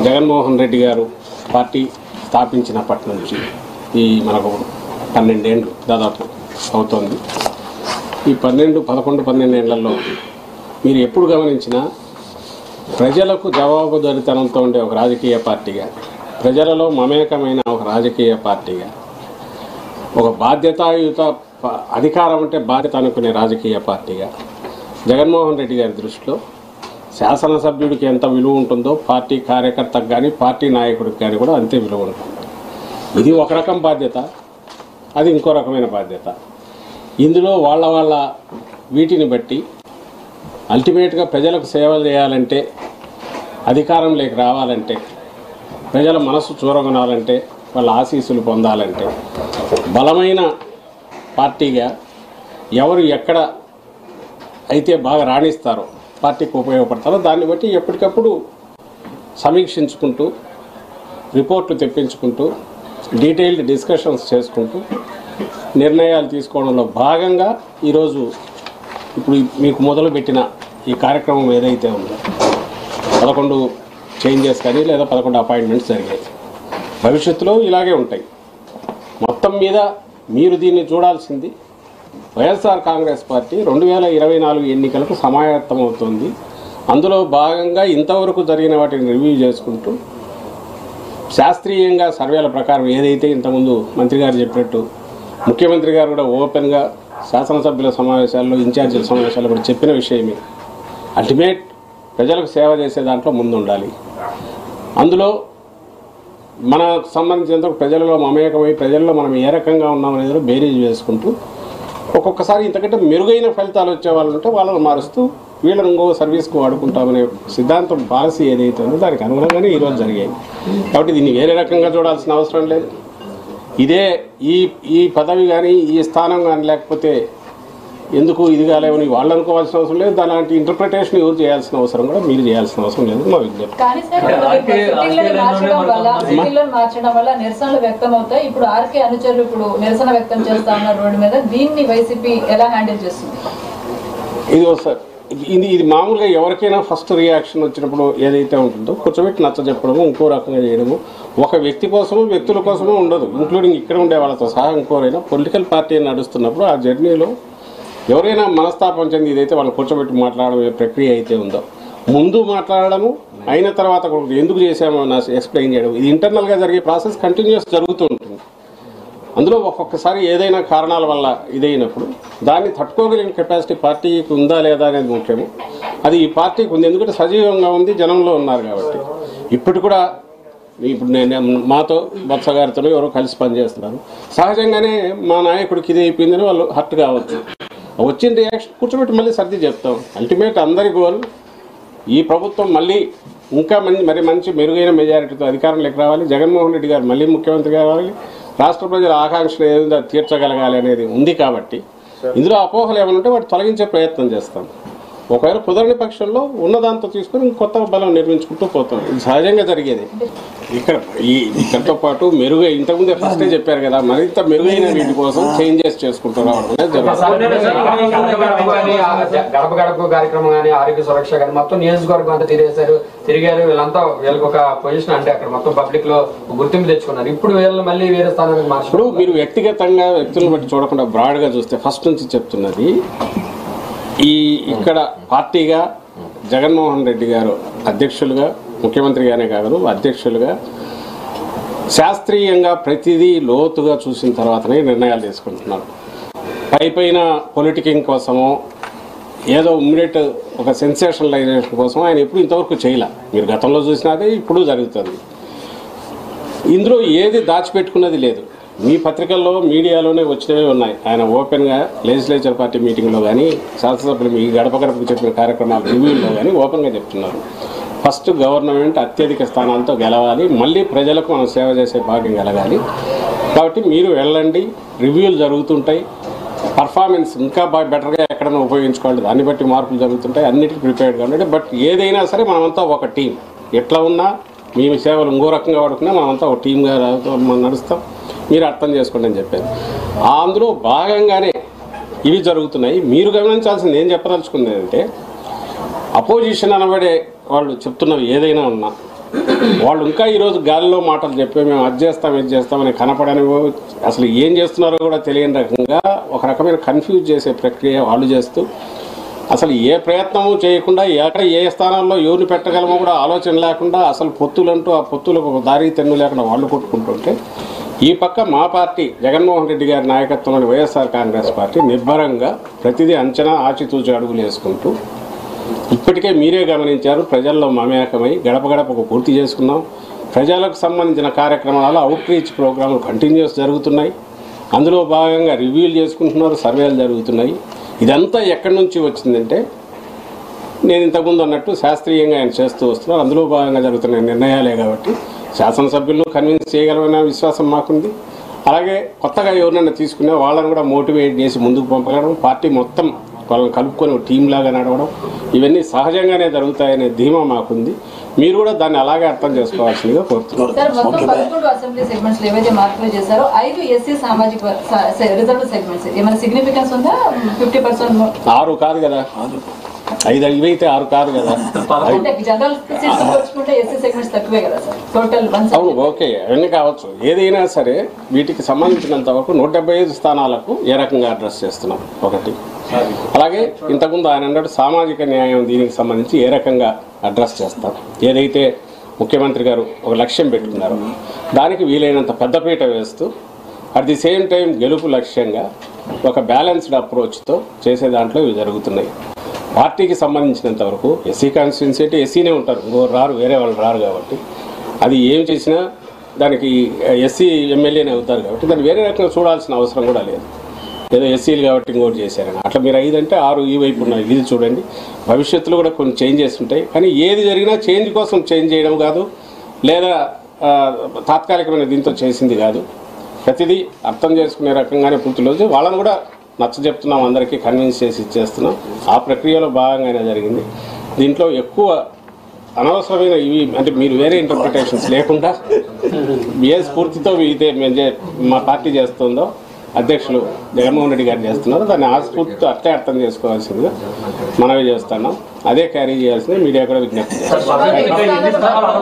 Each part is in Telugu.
జగన్మోహన్ రెడ్డి గారు పార్టీ స్థాపించినప్పటి నుంచి ఈ మనకు పన్నెండేండ్లు దాదాపు అవుతోంది ఈ పన్నెండు పదకొండు పన్నెండేళ్లలో మీరు ఎప్పుడు గమనించినా ప్రజలకు జవాబుదారితనంతో ఉండే ఒక రాజకీయ పార్టీగా ప్రజలలో మమేకమైన ఒక రాజకీయ పార్టీగా ఒక బాధ్యతాయుత ప- అధికారం అంటే బాధ్యత అనుకునే రాజకీయ పార్టీగా జగన్మోహన్ రెడ్డి గారి దృష్టిలో శాసనసభ్యుడికి ఎంత విలువ ఉంటుందో పార్టీ కార్యకర్తకు కానీ పార్టీ నాయకుడికి కానీ కూడా అంతే విలువ ఉంటుంది ఇది ఒక రకం బాధ్యత అది ఇంకో రకమైన బాధ్యత ఇందులో వాళ్ళ వాళ్ళ వీటిని బట్టి అల్టిమేట్గా ప్రజలకు సేవలు చేయాలంటే అధికారంలోకి రావాలంటే ప్రజల మనసు చూరగొనాలంటే వాళ్ళ ఆశీస్సులు పొందాలంటే బలమైన పార్టీగా ఎవరు ఎక్కడ అయితే బాగా రాణిస్తారో పార్టీకి ఉపయోగపడతారో దాన్ని బట్టి ఎప్పటికప్పుడు సమీక్షించుకుంటూ రిపోర్ట్లు తెప్పించుకుంటూ డీటెయిల్డ్ డిస్కషన్స్ చేసుకుంటూ నిర్ణయాలు తీసుకోవడంలో భాగంగా ఈరోజు ఇప్పుడు మీకు మొదలుపెట్టిన ఈ కార్యక్రమం ఏదైతే ఉందో పదకొండు చేంజెస్ కానీ లేదా పదకొండు అపాయింట్మెంట్స్ జరిగాయి భవిష్యత్తులో ఇలాగే ఉంటాయి మొత్తం మీద మీరు దీన్ని చూడాల్సింది వైఎస్ఆర్ కాంగ్రెస్ పార్టీ రెండు వేల ఇరవై నాలుగు ఎన్నికలకు సమాయత్తమవుతోంది అందులో భాగంగా ఇంతవరకు జరిగిన వాటిని రివ్యూ చేసుకుంటూ శాస్త్రీయంగా సర్వేల ప్రకారం ఏదైతే ఇంతకుముందు మంత్రి గారు చెప్పినట్టు ముఖ్యమంత్రి గారు కూడా ఓపెన్గా శాసనసభ్యుల సమావేశాల్లో ఇన్ఛార్జీల సమావేశాల్లో కూడా చెప్పిన విషయమే అల్టిమేట్ ప్రజలకు సేవ చేసే దాంట్లో ముందు ఉండాలి అందులో మనకు సంబంధించినంత ప్రజలలో మమేకమై ప్రజల్లో మనం ఏ రకంగా ఉన్నామనేది బేరీజ్ వేసుకుంటూ ఒక్కొక్కసారి ఇంతకంటే మెరుగైన ఫలితాలు వచ్చే వాళ్ళు ఉంటే వాళ్ళని మారుస్తూ వీళ్ళని ఇంకో సర్వీస్కు వాడుకుంటామనే సిద్ధాంతం పాలసీ ఏదైతే ఉందో దానికి అనుగుణంగానే ఈరోజు జరిగాయి కాబట్టి దీన్ని వేరే రకంగా చూడాల్సిన అవసరం లేదు ఇదే ఈ ఈ పదవి కానీ ఈ స్థానం కానీ లేకపోతే ఎందుకు ఇది కాలేమని వాళ్ళు అనుకోవాల్సిన అవసరం లేదు దాని ఇంటర్ప్రిటేషన్ యూజ్ చేయాల్సిన అవసరం కూడా మీరు చేయాల్సిన అవసరం లేదు మా విజ్ఞప్తి కానీ సార్ ఇప్పుడు ఆర్కే- సిటీలను ఆర్కే మార్చడం వల్ల రంగంలో సిటీలను మార్చడం వల్ల నిరసనలు వ్యక్తం అవుతాయి ఇప్పుడు ఆర్కే అనుచరులు ఇప్పుడు నిరసన వ్యక్తం చేస్తా ఉన్నారు రోడ్డు మీద దీన్ని వైసీపీ ఎలా హ్యాండిల్ చేస్తుంది ఇది ఒకసారి ఇది ఇది మామూలుగా ఎవరికైనా ఫస్ట్ రియాక్షన్ వచ్చినప్పుడు ఏదైతే ఉంటుందో కూర్చోబెట్టి నచ్చ చెప్పడము ఇంకో రకంగా చేయడము ఒక వ్యక్తి కోసము వ్యక్తుల కోసము ఉండదు ఇంక్లూడింగ్ ఇక్కడ ఉండే వాళ్ళతో సహా ఇంకోరైనా పొలిటికల్ పార్టీ నడుస్తున్నప్పుడు ఆ జర్నీలో ఎవరైనా మనస్తాపం చెంది ఇదైతే వాళ్ళు కూర్చోబెట్టి మాట్లాడడం ఏ ప్రక్రియ అయితే ఉందో ముందు మాట్లాడడము అయిన తర్వాత కూడా ఎందుకు చేశామో నా ఎక్స్ప్లెయిన్ చేయడం ఇది ఇంటర్నల్గా జరిగే ప్రాసెస్ కంటిన్యూస్ జరుగుతూ ఉంటుంది అందులో ఒక్కొక్కసారి ఏదైనా కారణాల వల్ల ఇదైనప్పుడు దాన్ని తట్టుకోగలిగిన కెపాసిటీ పార్టీకి ఉందా లేదా అనేది ముఖ్యము అది ఈ పార్టీకి ఉంది ఎందుకంటే సజీవంగా ఉంది జనంలో ఉన్నారు కాబట్టి ఇప్పుడు కూడా ఇప్పుడు నేను మాతో బొత్స గారితో ఎవరో కలిసి పనిచేస్తున్నారు సహజంగానే మా నాయకుడికి ఇది అయిపోయిందని వాళ్ళు హర్ట్ కావచ్చు వచ్చిన రియాక్షన్ కూర్చోబెట్టి మళ్ళీ సర్ది చెప్తాం అల్టిమేట్ అందరి గోల్ ఈ ప్రభుత్వం మళ్ళీ ఇంకా మంచి మరి మంచి మెరుగైన మెజారిటీతో అధికారంలోకి రావాలి జగన్మోహన్ రెడ్డి గారు మళ్ళీ ముఖ్యమంత్రి కావాలి రాష్ట్ర ప్రజల ఆకాంక్షలు ఏదో తీర్చగలగాలి అనేది ఉంది కాబట్టి ఇందులో అపోహలు ఏమైనా ఉంటే వాటి తొలగించే ప్రయత్నం చేస్తాం ఒకవేళ కుదరని పక్షంలో ఉన్నదాంతో తీసుకొని ఇంక కొత్త బలం నిర్మించుకుంటూ పోతాం ఇది సహజంగా జరిగేది ఇక్కడ ఈ ఇక్కడితో పాటు మెరుగై ఇంతకుముందే ఫస్టే చెప్పారు కదా మరింత మెరుగైన వీటి కోసం చేంజెస్ చేసుకుంటూ రావడం అనేది జరుగుతుంది గడప గడప కార్యక్రమం కానీ ఆరోగ్య సురక్ష కానీ మొత్తం నియోజకవర్గం అంతా తిరిగేశారు తిరిగారు వీళ్ళంతా వీళ్ళకి ఒక పొజిషన్ అంటే అక్కడ మొత్తం పబ్లిక్ లో గుర్తింపు తెచ్చుకున్నారు ఇప్పుడు వీళ్ళని మళ్ళీ వేరే స్థానానికి మార్చడం ఇప్పుడు మీరు వ్యక్తిగతంగా వ్యక్తులను బట్టి చూడకుండా బ్రాడ్గా చూస్తే ఫస్ట్ నుంచి చెప్తున్నది ఈ ఇక్కడ పార్టీగా జగన్మోహన్ రెడ్డి గారు అధ్యక్షులుగా ముఖ్యమంత్రిగానే కాదు అధ్యక్షులుగా శాస్త్రీయంగా ప్రతిదీ లోతుగా చూసిన తర్వాతనే నిర్ణయాలు తీసుకుంటున్నారు పై పైన పొలిటికింగ్ కోసమో ఏదో ఇమ్మీడియట్ ఒక సెన్సేషనలైజేషన్ కోసం ఆయన ఎప్పుడు ఇంతవరకు చేయలే మీరు గతంలో చూసినదే ఇప్పుడు జరుగుతుంది ఇందులో ఏది దాచిపెట్టుకున్నది లేదు మీ పత్రికల్లో మీడియాలోనే వచ్చినవి ఉన్నాయి ఆయన ఓపెన్గా లెజిస్లేచర్ పార్టీ మీటింగ్లో కానీ శాసనసభ్యులు మీ గడప గడపకు చెప్పిన కార్యక్రమాల రివ్యూల్లో కానీ ఓపెన్గా చెప్తున్నారు ఫస్ట్ గవర్నమెంట్ అత్యధిక స్థానాలతో గెలవాలి మళ్ళీ ప్రజలకు మనం సేవ చేసే భాగ్యం కలగాలి కాబట్టి మీరు వెళ్ళండి రివ్యూలు జరుగుతుంటాయి పర్ఫార్మెన్స్ ఇంకా బాగా బెటర్గా ఎక్కడైనా ఉపయోగించుకోవాలి దాన్ని బట్టి మార్పులు జరుగుతుంటాయి అన్నిటికీ ప్రిపేర్డ్గా ఉండండి బట్ ఏదైనా సరే మనమంతా ఒక టీం ఎట్లా ఉన్నా మీ సేవలు ఇంకో రకంగా వాడుకున్నా మనమంతా ఒక టీమ్గా రా- మనం నడుస్తాం మీరు అర్థం చేసుకోండి అని చెప్పారు ఆ అందులో భాగంగానే ఇవి జరుగుతున్నాయి మీరు గమనించాల్సింది ఏం చెప్పదలుచుకుంది అంటే అపోజిషన్ అనబడే వాళ్ళు చెప్తున్నవి ఏదైనా ఉన్నా వాళ్ళు ఇంకా ఈరోజు గాలిలో మాటలు చెప్పి మేము అది చేస్తాం ఇది చేస్తామని కనపడని అసలు ఏం చేస్తున్నారో కూడా తెలియని రకంగా ఒక రకమైన కన్ఫ్యూజ్ చేసే ప్రక్రియ వాళ్ళు చేస్తూ అసలు ఏ ప్రయత్నము చేయకుండా ఎక్కడ ఏ స్థానాల్లో ఎవరిని పెట్టగలమో కూడా ఆలోచన లేకుండా అసలు పొత్తులంటూ ఆ పొత్తులకు ఒక దారి తెన్ను లేకుండా వాళ్ళు కొట్టుకుంటుంటే ఈ పక్క మా పార్టీ జగన్మోహన్ రెడ్డి గారి నాయకత్వంలోని వైఎస్ఆర్ కాంగ్రెస్ పార్టీ నిబ్బరంగా ప్రతిదీ అంచనా ఆచితూచి అడుగులు వేసుకుంటూ ఇప్పటికే మీరే గమనించారు ప్రజల్లో మమేకమై గడప గడపకు పూర్తి చేసుకున్నాం ప్రజలకు సంబంధించిన కార్యక్రమాలు అవుట్ రీచ్ ప్రోగ్రాములు కంటిన్యూస్ జరుగుతున్నాయి అందులో భాగంగా రివ్యూలు చేసుకుంటున్నారు సర్వేలు జరుగుతున్నాయి ఇదంతా ఎక్కడి నుంచి వచ్చిందంటే నేను ఇంతకుముందు అన్నట్టు శాస్త్రీయంగా ఆయన చేస్తూ వస్తున్నారు అందులో భాగంగా జరుగుతున్న నిర్ణయాలే కాబట్టి శాసనసభ్యులను కన్విన్స్ చేయగలమనే విశ్వాసం మాకుంది అలాగే కొత్తగా ఎవరినైనా తీసుకునే వాళ్ళని కూడా మోటివేట్ చేసి ముందుకు పంపగలడం పార్టీ మొత్తం వాళ్ళని కలుపుకొని ఒక టీం లాగా నడవడం ఇవన్నీ సహజంగానే జరుగుతాయనే ధీమా మాకుంది మీరు కూడా దాన్ని అలాగే అర్థం చేసుకోవాల్సిందిగా కోరుతున్నాను సార్ మొత్తం పదకొండు అసెంబ్లీ సెగ్మెంట్స్ ఏవైతే మార్పులు చేశారో ఐదు ఎస్సీ సామాజిక రిజర్వ్ సెగ్మెంట్స్ ఏమైనా సిగ్నిఫికెన్స్ ఉందా ఫిఫ్టీ పర్సెంట్ ఆరు కాదు కదా ఐదు ఇవైతే ఆరు కాదు కదా అంటే జనరల్ సీట్స్ వచ్చుకుంటే ఎస్సీ సెగ్మెంట్స్ తక్కువే కదా సార్ టోటల్ వన్ అవును ఓకే అవన్నీ కావచ్చు ఏదైనా సరే వీటికి సంబంధించినంత వరకు నూట డెబ్బై ఐదు స్థానాలకు ఏ రకంగా అడ్రస్ చేస్తున్నాం ఒకటి అలాగే ఇంతకుముందు ఆయన అన్నట్టు సామాజిక న్యాయం దీనికి సంబంధించి ఏ రకంగా అడ్రస్ చేస్తాం ఏదైతే ముఖ్యమంత్రి గారు ఒక లక్ష్యం పెట్టుకున్నారో దానికి వీలైనంత పెద్దపీట వేస్తూ అట్ ది సేమ్ టైం గెలుపు లక్ష్యంగా ఒక బ్యాలెన్స్డ్ అప్రోచ్తో చేసే దాంట్లో ఇవి జరుగుతున్నాయి పార్టీకి సంబంధించినంత వరకు ఎస్సీ కాన్స్టిట్యున్సీ అంటే ఎస్సీనే ఉంటారు ఇంకో రారు వేరే వాళ్ళు రారు కాబట్టి అది ఏం చేసినా దానికి ఎస్సీ ఎమ్మెల్యేనే అవుతారు కాబట్టి దాన్ని వేరే రకంగా చూడాల్సిన అవసరం కూడా లేదు ఏదో ఎస్సీలు కాబట్టి ఇంకోటి చేశారని అట్లా మీరు ఐదు అంటే ఆరు ఈ వైపు ఉన్నాయి ఇది చూడండి భవిష్యత్తులో కూడా కొన్ని చేంజెస్ ఉంటాయి కానీ ఏది జరిగినా చేంజ్ కోసం చేంజ్ చేయడం కాదు లేదా ఆ, తాత్కాలికమైన దీంతో చేసింది కాదు ప్రతిదీ అర్థం చేసుకునే రకంగానే పూర్తిలోజు వాళ్ళని కూడా నచ్చ చెప్తున్నాం అందరికీ కన్విన్స్ చేసి ఇచ్చేస్తున్నాం ఆ ప్రక్రియలో భాగంగానే జరిగింది దీంట్లో ఎక్కువ అనవసరమైన ఇవి అంటే మీరు వేరే ఇంటర్ప్రిటేషన్స్ లేకుండా ఏ స్ఫూర్తితో ఇదే మేము చే- మా పార్టీ చేస్తుందో అధ్యక్షులు జగన్మోహన్ రెడ్డి గారు చేస్తున్నారు దాన్ని ఆ స్ఫూర్తితో అట్లే అర్థం చేసుకోవాల్సిందిగా మనవి చేస్తున్నాం అదే క్యారీ చేయాల్సింది మీడియా కూడా విజ్ఞప్తి చేస్తాం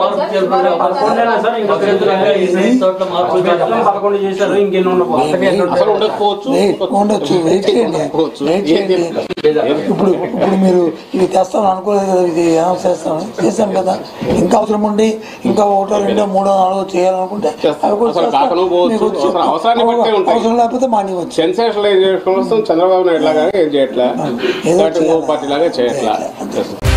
పదకొండు చేశారు ఇంకెన్ని ఉండవు అసలు ఉండకపోవచ్చు వెయిట్ ఉండొచ్చు వెయిట్ చేయండి ఉండకపోవచ్చు. వెయిట్ చేయండి ఇప్పుడు ఇప్పుడు మీరు ఇది తెస్తాను అనుకోలేదు కదా ఇది ఏమో చేస్తాను చేశాం కదా ఇంకా అవసరం ఉండి ఇంకా ఒకటో రెండో మూడో నాలుగో చేయాలనుకుంటే అవి కూడా అసలు చేస్తాం. కాకను పోవచ్చు. మీకు వచ్చి- అవసరం- అవసరాన్ని బట్టే ఉంటాయి. అవసరం లేకపోతే మానివచ్చు సెన్సేషనలైజేషన్ కోసం చంద్రబాబు నాయుడు లాగా ఏం చేయట్లా ఏదో పార్టీ లాగా చేయట్లా అంతే.